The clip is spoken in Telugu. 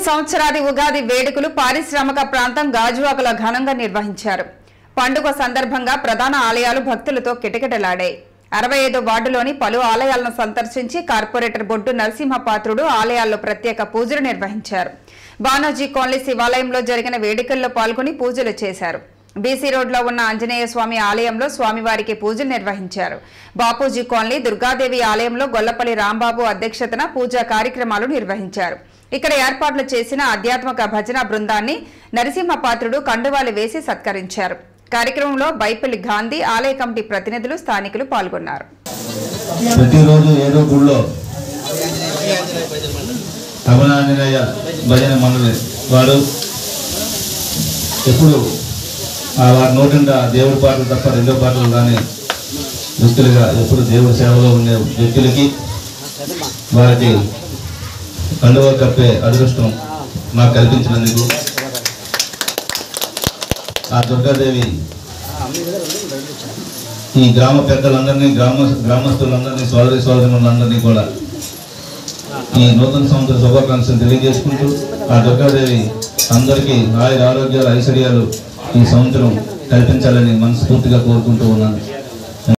సంవత్సరాది ఉగాది వేడుకలు పారిశ్రామిక ప్రాంతం గాజువాకలో ఘనంగా నిర్వహించారు పండుగ సందర్భంగా ప్రధాన ఆలయాలు భక్తులతో కిటకిటలాడాయి అరవై ఐదు వార్డులోని పలు ఆలయాలను సందర్శించి కార్పొరేటర్ బొడ్డు నరసింహపాత్రుడు ఆలయాల్లో ప్రత్యేక పూజలు నిర్వహించారు బానోజీ కాలనీ శివాలయంలో జరిగిన వేడుకల్లో పాల్గొని పూజలు చేశారు బీసీ రోడ్లో ఉన్న ఆంజనేయ స్వామి ఆలయంలో స్వామివారికి పూజలు నిర్వహించారు బాపూజీ కాలనీ దుర్గాదేవి ఆలయంలో గొల్లపల్లి రాంబాబు అధ్యక్షతన పూజా కార్యక్రమాలు నిర్వహించారు ఇక్కడ ఏర్పాట్లు చేసిన ఆధ్యాత్మిక భజన బృందాన్ని నరసింహపాత్రుడు కండువాలు వేసి సత్కరించారు కార్యక్రమంలో బైపల్లి గాంధీ ఆలయ కమిటీ ప్రతినిధులు స్థానికులు పాల్గొన్నారు ప్రతిరోజు ఏదో గుళ్ళో రమణాంజనేయ భజన మండలి వాడు ఎప్పుడు ఆ వారి నోటింట దేవుడి పాటలు తప్ప రెండో పాటలు కానీ వ్యక్తులుగా ఎప్పుడు దేవుడి సేవలో ఉండే వ్యక్తులకి వారికి కండువ కప్పే అదృష్టం నాకు కల్పించినందుకు ఆ దుర్గాదేవి ఈ గ్రామ పెద్దలందరినీ గ్రామ గ్రామస్తులందరినీ సోదరి సోదరులందరినీ కూడా ఈ నూతన సంవత్సర శుభాకాంక్షలు తెలియజేసుకుంటూ ఆ దుర్గాదేవి అందరికీ ఆయుర ఆరోగ్యాలు ఐశ్వర్యాలు ఈ సంవత్సరం కల్పించాలని మనస్ఫూర్తిగా కోరుకుంటూ ఉన్నాను